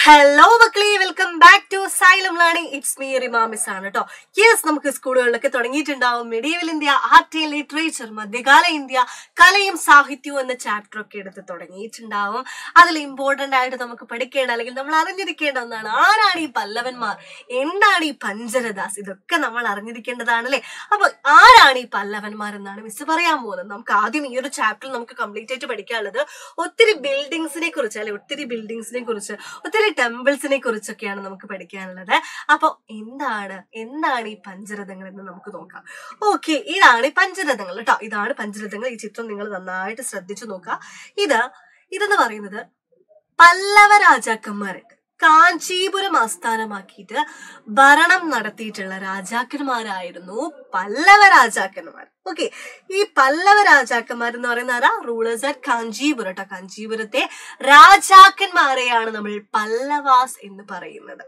hello മക്കളെ welcome back to Xylem learning it's me Rima miss ആണ് കേട്ടോ യെസ് നമുക്ക് സ്കൂളുകളിലൊക്കെ തുടങ്ങിയിട്ടുണ്ടാവും medieval India art and literature മധ്യകാല ഇന്ത്യ കലയും സാഹിത്യവും എന്ന ചാപ്റ്റർ ഒക്കെ എടുത്ത് തുടങ്ങിയിട്ടുണ്ടാവും അതിൽ ഇമ്പോർട്ടന്റ് ആയിട്ട് നമുക്ക് പഠിക്കേണ്ട അല്ലെങ്കിൽ നമ്മൾ അറിഞ്ഞിരിക്കേണ്ട ഒന്നാണ് ആരാണ് ഈ പല്ലവന്മാർ എന്താണ് ഈ പഞ്ചരദാസ് ഇതൊക്കെ നമ്മൾ അറിഞ്ഞിരിക്കേണ്ടതാണല്ലേ അപ്പൊ ആരാണ് ഈ പല്ലവന്മാർ എന്നാണ് മിസ് പറയാൻ പോകുന്നത് നമുക്ക് ആദ്യം ഈ ഒരു ചാപ്റ്ററിൽ നമുക്ക് കംപ്ലീറ്റ് ആയിട്ട് പഠിക്കാനുള്ളത് ഒത്തിരി ബിൽഡിങ്സിനെ കുറിച്ച് അല്ലെ ഒത്തിരി ബിൽഡിങ്സിനെ കുറിച്ച് ഒത്തിരി ടെമ്പിൾസിനെ കുറിച്ചൊക്കെയാണ് നമുക്ക് പഠിക്കാനുള്ളത് അപ്പൊ എന്താണ് എന്താണ് ഈ പഞ്ചരഥങ്ങൾ എന്ന് നമുക്ക് നോക്കാം ഓക്കെ ഇതാണ് ഈ പഞ്ചരഥങ്ങൾ കേട്ടോ ഇതാണ് പഞ്ചരഥങ്ങൾ ഈ ചിത്രം നിങ്ങൾ നന്നായിട്ട് ശ്രദ്ധിച്ചു നോക്കുക ഇത് ഇതെന്ന് പറയുന്നത് പല്ലവ രാജാക്കന്മാരുണ്ട് കാഞ്ചീപുരം ആസ്ഥാനമാക്കിയിട്ട് ഭരണം നടത്തിയിട്ടുള്ള രാജാക്കന്മാരായിരുന്നു പല്ലവ രാജാക്കന്മാർ ഓക്കെ ഈ പല്ലവ രാജാക്കന്മാർ എന്ന് പറയുന്ന ആരാ റൂളേഴ്സ് അറ്റ് കാഞ്ചീപുരം കേട്ടോ കാഞ്ചീപുരത്തെ രാജാക്കന്മാരെയാണ് നമ്മൾ പല്ലവാസ് എന്ന് പറയുന്നത്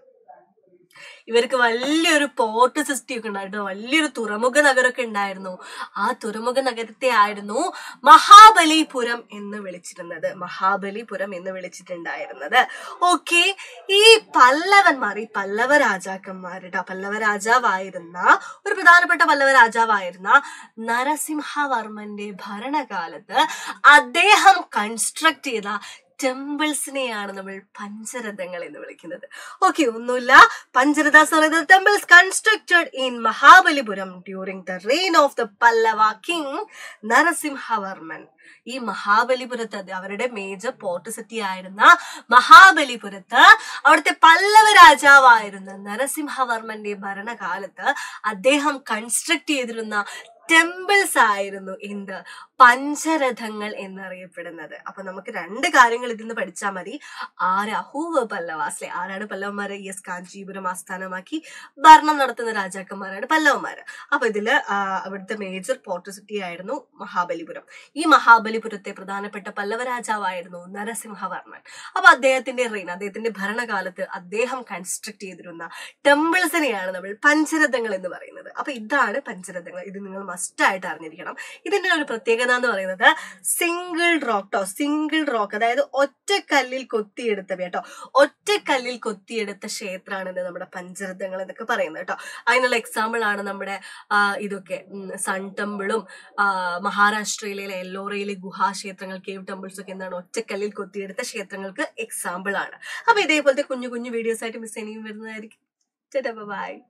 ഇവർക്ക് വലിയൊരു പോർട്ട് സിസ്റ്റി ഒക്കെ ഉണ്ടായിരുന്നു വലിയൊരു തുറമുഖ നഗരമൊക്കെ ഉണ്ടായിരുന്നു ആ തുറമുഖ നഗരത്തെ ആയിരുന്നു മഹാബലിപുരം എന്ന് വിളിച്ചിരുന്നത് മഹാബലിപുരം എന്ന് വിളിച്ചിട്ടുണ്ടായിരുന്നത് ഓക്കെ ഈ പല്ലവന്മാർ ഈ പല്ലവ രാജാക്കന്മാരുടെ പല്ലവ രാജാവായിരുന്ന ഒരു പ്രധാനപ്പെട്ട പല്ലവ രാജാവായിരുന്ന നരസിംഹവർമ്മന്റെ ഭരണകാലത്ത് അദ്ദേഹം കൺസ്ട്രക്ട് ചെയ്ത ടെമ്പിൾസിനെയാണ് നമ്മൾ പഞ്ചരഥങ്ങൾ എന്ന് വിളിക്കുന്നത് ഓക്കെ ഒന്നുമില്ല പഞ്ചരഥാസ് പറയുന്നത് temples constructed in Mahabalipuram during the reign of the Pallava king Narasimhavarman ഈ മഹാബലിപുരത്ത് അത് അവരുടെ മേജർ പോർട്ട് സിറ്റി ആയിരുന്ന മഹാബലിപുരത്ത് അവിടുത്തെ പല്ലവ രാജാവായിരുന്ന നരസിംഹവർമ്മന്റെ ഭരണകാലത്ത് അദ്ദേഹം കൺസ്ട്രക്ട് ചെയ്തിരുന്ന ടെമ്പിൾസ് ആയിരുന്നു എന്ത് പഞ്ചരഥങ്ങൾ എന്നറിയപ്പെടുന്നത് അപ്പൊ നമുക്ക് രണ്ട് കാര്യങ്ങൾ ഇതിൽ നിന്ന് പഠിച്ചാൽ മതി ആരാ ഹൂവ് പല്ലവാസ്ലെ ആരാണ് പല്ലവന്മാര് യെസ് കാഞ്ചീപുരം ആസ്ഥാനമാക്കി ഭരണം നടത്തുന്ന രാജാക്കന്മാരാണ് പല്ലവന്മാര് അപ്പൊ ഇതില് ആ, അവിടുത്തെ മേജർ പോർട്ട് സിറ്റി ആയിരുന്നു മഹാബലിപുരം ഈ മഹാബലിപുരത്തെ പ്രധാനപ്പെട്ട പല്ലവ രാജാവായിരുന്നു നരസിംഹവർമ്മൻ അപ്പൊ അദ്ദേഹത്തിന്റെ റെയിൻ അദ്ദേഹത്തിന്റെ ഭരണകാലത്ത് അദ്ദേഹം കൺസ്ട്രക്ട് ചെയ്തിരുന്ന ടെമ്പിൾസിനെയാണ് നമ്മൾ പഞ്ചരഥങ്ങൾ എന്ന് പറയുന്നത് അപ്പൊ ഇതാണ് പഞ്ചരഥങ്ങൾ ഇത് നിങ്ങൾ മസ്റ്റ് ആയിട്ട് അറിഞ്ഞിരിക്കണം ഇതിന്റെ ഒരു പ്രത്യേകത എന്ന് പറയുന്നത് single rock to single rock അതായത് ഒറ്റ കല്ലിൽ കൊത്തിയെടുത്ത കേട്ടോ ഒറ്റ കല്ലിൽ കൊത്തിയെടുത്ത ക്ഷേത്രമാണ് ഇത് നമ്മുടെ പഞ്ചരഥങ്ങൾ എന്നൊക്കെ പറയുന്നത് കേട്ടോ അതിനുള്ള എക്സാമ്പിൾ ആണ് നമ്മുടെ ആ, ഇതൊക്കെ ഉം, സൺ ടെമ്പിളും ആ, മഹാരാഷ്ട്രയിലെ എല്ലോറയിലെ ഗുഹാക്ഷേത്രങ്ങൾ കേവ് ടെമ്പിൾസ് ഒക്കെ എന്താണ് ഒറ്റക്കല്ലിൽ കൊത്തിയെടുത്ത ക്ഷേത്രങ്ങൾക്ക് എക്സാമ്പിൾ ആണ് അപ്പൊ ഇതേപോലത്തെ കുഞ്ഞു കുഞ്ഞു വീഡിയോസ് ആയിട്ട് മിസ് ഇനിയും വരുന്നതായിരിക്കും ബൈ